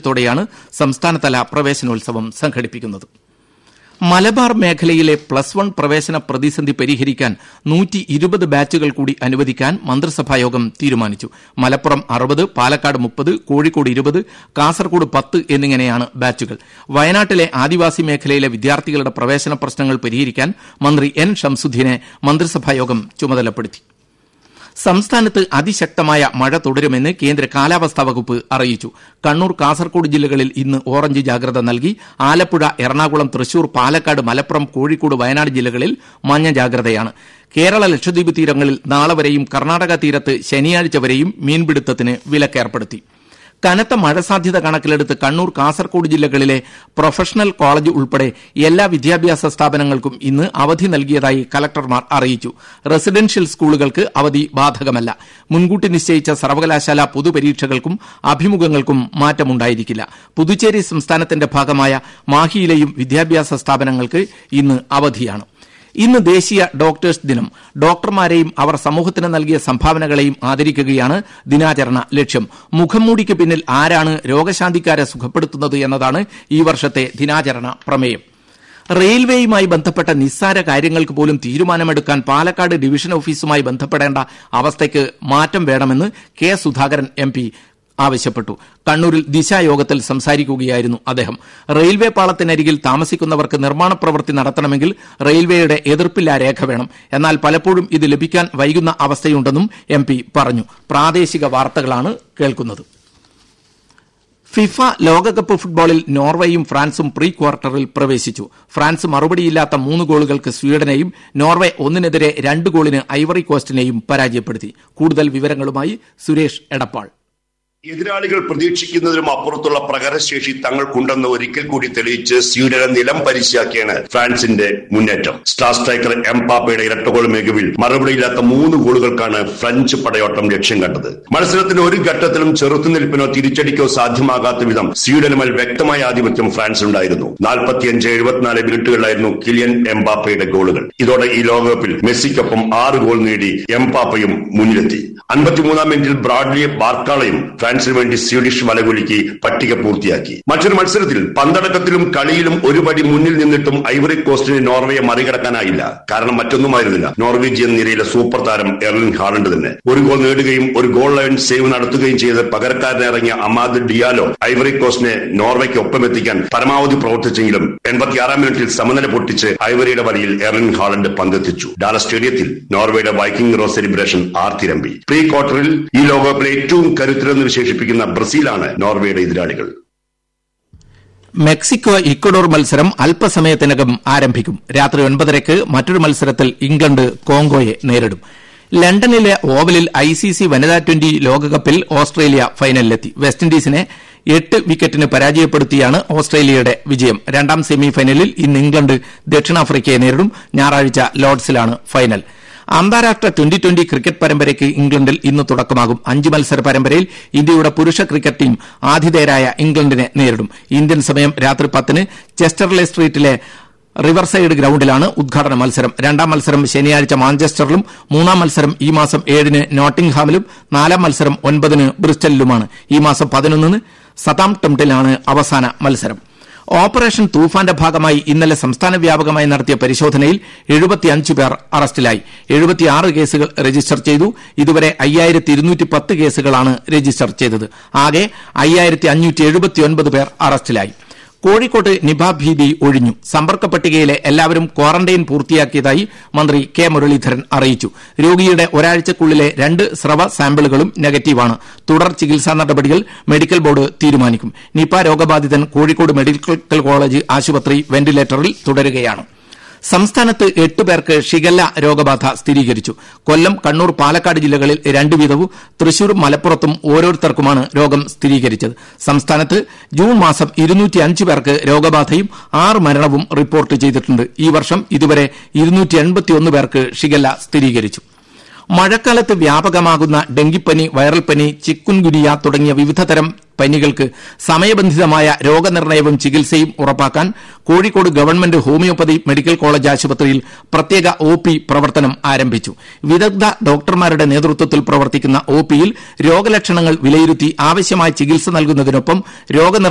സാന്നിധ്യത്തോടെയാണ് സംസ്ഥാനതല പ്രവേശനോത്സവം സംഘടിപ്പിക്കുന്നത് മലബാർ മേഖലയിലെ പ്ലസ് വൺ പ്രവേശന പ്രതിസന്ധി പരിഹരിക്കാൻ നൂറ്റി ഇരുപത് ബാച്ചുകൾ കൂടി അനുവദിക്കാൻ മന്ത്രിസഭായോഗം തീരുമാനിച്ചു മലപ്പുറം അറുപത് പാലക്കാട് മുപ്പത് കോഴിക്കോട് ഇരുപത് കാസർകോട് പത്ത് എന്നിങ്ങനെയാണ് ബാച്ചുകൾ വയനാട്ടിലെ ആദിവാസി മേഖലയിലെ വിദ്യാർത്ഥികളുടെ പ്രവേശന പ്രശ്നങ്ങൾ പരിഹരിക്കാൻ മന്ത്രി എൻ ഷംസുദ്ദീനെ മന്ത്രിസഭായോഗം ചുമതലപ്പെടുത്തി സംസ്ഥാനത്ത് അതിശക്തമായ മഴ തുടരുമെന്ന് കേന്ദ്ര കാലാവസ്ഥാ വകുപ്പ് അറിയിച്ചു കണ്ണൂർ കാസർകോട് ജില്ലകളിൽ ഇന്ന് ഓറഞ്ച് ജാഗ്രത നൽകി ആലപ്പുഴ എറണാകുളം തൃശൂർ പാലക്കാട് മലപ്പുറം കോഴിക്കോട് വയനാട് ജില്ലകളിൽ മഞ്ഞ ജാഗ്രതയാണ് കേരള ലക്ഷദ്വീപ് തീരങ്ങളിൽ നാളെ വരെയും കർണാടക തീരത്ത് ശനിയാഴ്ച വരെയും മീൻപിടുത്തത്തിന് വിലക്കേർപ്പെടുത്തി കനത്ത മഴ സാധ്യത കണക്കിലെടുത്ത് കണ്ണൂർ കാസർകോട് ജില്ലകളിലെ പ്രൊഫഷണൽ കോളേജ് ഉൾപ്പെടെ എല്ലാ വിദ്യാഭ്യാസ സ്ഥാപനങ്ങൾക്കും ഇന്ന് അവധി നൽകിയതായി കലക്ടർമാർ അറിയിച്ചു റെസിഡൻഷ്യൽ സ്കൂളുകൾക്ക് അവധി ബാധകമല്ല മുൻകൂട്ടി നിശ്ചയിച്ച സർവകലാശാല പൊതുപരീക്ഷകൾക്കും അഭിമുഖങ്ങൾക്കും മാറ്റമുണ്ടായിരിക്കില്ല പുതുച്ചേരി സംസ്ഥാനത്തിന്റെ ഭാഗമായ മാഹിയിലെയും വിദ്യാഭ്യാസ സ്ഥാപനങ്ങൾക്ക് ഇന്ന് അവധിയാണ് ഇന്ന് ദേശീയ ഡോക്ടേഴ്സ് ദിനം ഡോക്ടർമാരെയും അവർ സമൂഹത്തിന് നൽകിയ സംഭാവനകളെയും ആദരിക്കുകയാണ് ദിനാചരണ ലക്ഷ്യം മുഖംമൂടിക്ക് പിന്നിൽ ആരാണ് രോഗശാന്തിക്കാരെ സുഖപ്പെടുത്തുന്നത് എന്നതാണ് ഈ വർഷത്തെ ദിനാചരണ പ്രമേയം റെയിൽവേയുമായി ബന്ധപ്പെട്ട നിസ്സാര കാര്യങ്ങൾക്ക് പോലും തീരുമാനമെടുക്കാൻ പാലക്കാട് ഡിവിഷൻ ഓഫീസുമായി ബന്ധപ്പെടേണ്ട അവസ്ഥയ്ക്ക് മാറ്റം വേണമെന്ന് കെ സുധാകരൻ എം ആവശ്യപ്പെട്ടു കണ്ണൂരിൽ ദിശായോഗത്തിൽ സംസാരിക്കുകയായിരുന്നു അദ്ദേഹം റെയിൽവേ പാളത്തിനരികിൽ താമസിക്കുന്നവർക്ക് നിർമ്മാണ പ്രവൃത്തി നടത്തണമെങ്കിൽ റെയിൽവേയുടെ എതിർപ്പില്ലാ രേഖ വേണം എന്നാൽ പലപ്പോഴും ഇത് ലഭിക്കാൻ വൈകുന്ന അവസ്ഥയുണ്ടെന്നും എം പറഞ്ഞു പ്രാദേശിക വാർത്തകളാണ് കേൾക്കുന്നത് ഫിഫ ലോകകപ്പ് ഫുട്ബോളിൽ നോർവേയും ഫ്രാൻസും പ്രീ ക്വാർട്ടറിൽ പ്രവേശിച്ചു ഫ്രാൻസ് മറുപടിയില്ലാത്ത മൂന്ന് ഗോളുകൾക്ക് സ്വീഡനെയും നോർവെ ഒന്നിനെതിരെ രണ്ട് ഗോളിന് ഐവറി കോസ്റ്റിനെയും പരാജയപ്പെടുത്തി കൂടുതൽ വിവരങ്ങളുമായി സുരേഷ് എടപ്പാൾ എതിരാളികൾ പ്രതീക്ഷിക്കുന്നതിലും അപ്പുറത്തുള്ള പ്രകടനശേഷി തങ്ങൾക്കുണ്ടെന്ന് ഒരിക്കൽ കൂടി തെളിയിച്ച് സ്വീഡനെ നിലം പരിശാക്കിയാണ് ഫ്രാൻസിന്റെ മുന്നേറ്റം സ്റ്റാർ സ്ട്രൈക്കർ എംപാപ്പയുടെ ഇരട്ടഗോൾ മികവിൽ മറുപടിയില്ലാത്ത മൂന്ന് ഗോളുകൾക്കാണ് ഫ്രഞ്ച് പടയോട്ടം ലക്ഷ്യം കണ്ടത് മത്സരത്തിന്റെ ഒരു ഘട്ടത്തിലും ചെറുത്തുനിൽപ്പിനോ തിരിച്ചടിക്കോ സാധ്യമാകാത്ത വിധം സ്വീഡനുമേൽ വ്യക്തമായ ആധിപത്യം ഫ്രാൻസിനുണ്ടായിരുന്നു നാൽപ്പത്തിയഞ്ച് എഴുപത്തിനാല് മിനിറ്റുകളിലായിരുന്നു കിലിയൻ എംപാപ്പയുടെ ഗോളുകൾ ഇതോടെ ഈ ലോകകപ്പിൽ മെസ്സിക്കൊപ്പം ആറ് ഗോൾ നേടി എംപാപ്പയും മുന്നിലെത്തി അൻപത്തിമൂന്നാം മിനിറ്റിൽ ബ്രാഡ്ലി ബാർക്കാളയും ഫ്രാൻസിന് വേണ്ടി സ്വീഡിഷ് വലകുലുക്കി പട്ടിക പൂർത്തിയാക്കി മറ്റൊരു മത്സരത്തിൽ പന്തടക്കത്തിലും കളിയിലും ഒരു പടി മുന്നിൽ നിന്നിട്ടും ഐവറി കോസ്റ്റിന് നോർവേയെ മറികടക്കാനായില്ല കാരണം മറ്റൊന്നുമായിരുന്നില്ല നോർവീജിയൻ നിരയിലെ സൂപ്പർ താരം എർലിൻ ഹാളണ്ട് തന്നെ ഒരു ഗോൾ നേടുകയും ഒരു ഗോൾ ലൈൻ സേവ് നടത്തുകയും ചെയ്ത് പകരക്കാരനിറങ്ങിയ അമാദ് ഡിയാലോ ഐവറി കോസ്റ്റിനെ നോർവേക്ക് ഒപ്പമെത്തിക്കാൻ പരമാവധി പ്രവർത്തിച്ചെങ്കിലും എൺപത്തിയാറാം മിനിറ്റിൽ സമനില പൊട്ടിച്ച് ഐവറിയുടെ വലയിൽ എർലിൻ ഹാളണ്ട് പന്തെത്തിച്ചു ഡാല സ്റ്റേഡിയത്തിൽ നോർവേയുടെ വൈക്കിംഗ് റോ സെലിബ്രേഷൻ ആർത്തിരമ്പി പ്രീ ക്വാർട്ടറിൽ ഈ ലോകകപ്പിലെ ഏറ്റവും കരുത്തരെന്ന് വിശേഷിപ്പിക്കുന്ന ബ്രസീലാണ് നോർവേയുടെ എതിരാളികൾ മെക്സിക്കോ ഇക്വഡോർ മത്സരം അല്പസമയത്തിനകം ആരംഭിക്കും രാത്രി ഒൻപതരയ്ക്ക് മറ്റൊരു മത്സരത്തിൽ ഇംഗ്ലണ്ട് കോങ്കോയെ നേരിടും ലണ്ടനിലെ ഓവലിൽ ഐ സി സി വനിതാ ട്വന്റി ലോകകപ്പിൽ ഓസ്ട്രേലിയ ഫൈനലിലെത്തി വെസ്റ്റ് ഇൻഡീസിനെ എട്ട് വിക്കറ്റിന് പരാജയപ്പെടുത്തിയാണ് ഓസ്ട്രേലിയയുടെ വിജയം രണ്ടാം സെമി ഫൈനലിൽ ഇന്ന് ഇംഗ്ലണ്ട് ദക്ഷിണാഫ്രിക്കയെ നേരിടും ഞായറാഴ്ച ലോർഡ്സിലാണ് ഫൈനൽ അന്താരാഷ്ട്ര ട്വന്റി ട്വന്റി ക്രിക്കറ്റ് പരമ്പരയ്ക്ക് ഇംഗ്ലണ്ടിൽ ഇന്ന് തുടക്കമാകും അഞ്ച് മത്സര പരമ്പരയിൽ ഇന്ത്യയുടെ പുരുഷ ക്രിക്കറ്റ് ടീം ആതിഥേയരായ ഇംഗ്ലണ്ടിനെ നേരിടും ഇന്ത്യൻ സമയം രാത്രി പത്തിന് ചെസ്റ്റർലെ സ്ട്രീറ്റിലെ റിവർസൈഡ് ഗ്രൌണ്ടിലാണ് ഉദ്ഘാടന മത്സരം രണ്ടാം മത്സരം ശനിയാഴ്ച മാഞ്ചസ്റ്ററിലും മൂന്നാം മത്സരം ഈ മാസം ഏഴിന് നോട്ടിംഗ്ഹാമിലും നാലാം മത്സരം ഒൻപതിന് ബ്രിസ്റ്റലിലുമാണ് ഈ മാസം പതിനൊന്നിന് സതാംപ്ടംട്ടിലാണ് അവസാന മത്സരം ഓപ്പറേഷൻ തൂഫാന്റെ ഭാഗമായി ഇന്നലെ സംസ്ഥാന വ്യാപകമായി നടത്തിയ പരിശോധനയിൽ എഴുപത്തിയഞ്ച് പേർ അറസ്റ്റിലായി എഴുപത്തിയാറ് കേസുകൾ രജിസ്റ്റർ ചെയ്തു ഇതുവരെ അയ്യായിരത്തി ഇരുന്നൂറ്റി പത്ത് കേസുകളാണ് രജിസ്റ്റർ ചെയ്തത് ആകെ അയ്യായിരത്തി അഞ്ഞൂറ്റി എഴുപത്തിയൊൻപത് പേർ അറസ്റ്റിലായി കോഴിക്കോട്ട് നിപ ഭീതി ഒഴിഞ്ഞു സമ്പർക്ക പട്ടികയിലെ എല്ലാവരും ക്വാറന്റൈൻ പൂർത്തിയാക്കിയതായി മന്ത്രി കെ മുരളീധരൻ അറിയിച്ചു രോഗിയുടെ ഒരാഴ്ചക്കുള്ളിലെ രണ്ട് സ്രവ സാമ്പിളുകളും നെഗറ്റീവാണ് തുടർ ചികിത്സാ നടപടികൾ മെഡിക്കൽ ബോർഡ് തീരുമാനിക്കും നിപ രോഗബാധിതൻ കോഴിക്കോട് മെഡിക്കൽ കോളേജ് ആശുപത്രി വെന്റിലേറ്ററിൽ തുടരുകയാണ് സംസ്ഥാനത്ത് എട്ട് പേർക്ക് ഷിഗല്ല രോഗബാധ സ്ഥിരീകരിച്ചു കൊല്ലം കണ്ണൂർ പാലക്കാട് ജില്ലകളിൽ രണ്ടു വീതവും തൃശൂർ മലപ്പുറത്തും ഓരോരുത്തർക്കുമാണ് രോഗം സ്ഥിരീകരിച്ചത് സംസ്ഥാനത്ത് ജൂൺ മാസം ഇരുന്നൂറ്റിയഞ്ച് പേർക്ക് രോഗബാധയും ആറ് മരണവും റിപ്പോർട്ട് ചെയ്തിട്ടുണ്ട് ഈ വർഷം ഇതുവരെ ഇരുന്നൂറ്റി പേർക്ക് ഷിഗല്ല സ്ഥിരീകരിച്ചു മഴക്കാലത്ത് വ്യാപകമാകുന്ന ഡെങ്കിപ്പനി വൈറൽപ്പനി ചിക്കുൻഗുനിയ തുടങ്ങിയ വിവിധതരം പനികൾക്ക് സമയബന്ധിതമായ രോഗനിർണയവും ചികിത്സയും ഉറപ്പാക്കാൻ Kozhikode government homeopathy medical college ആശുപത്രിയിൽ പ്രത്യേക ഒ പ്രവർത്തനം ആരംഭിച്ചു വിദഗ്ധ ഡോക്ടർമാരുടെ നേതൃത്വത്തിൽ പ്രവർത്തിക്കുന്ന ഒ പിയിൽ രോഗലക്ഷണങ്ങൾ വിലയിരുത്തി ആവശ്യമായ ചികിത്സ നൽകുന്നതിനൊപ്പം രോഗനിർണയ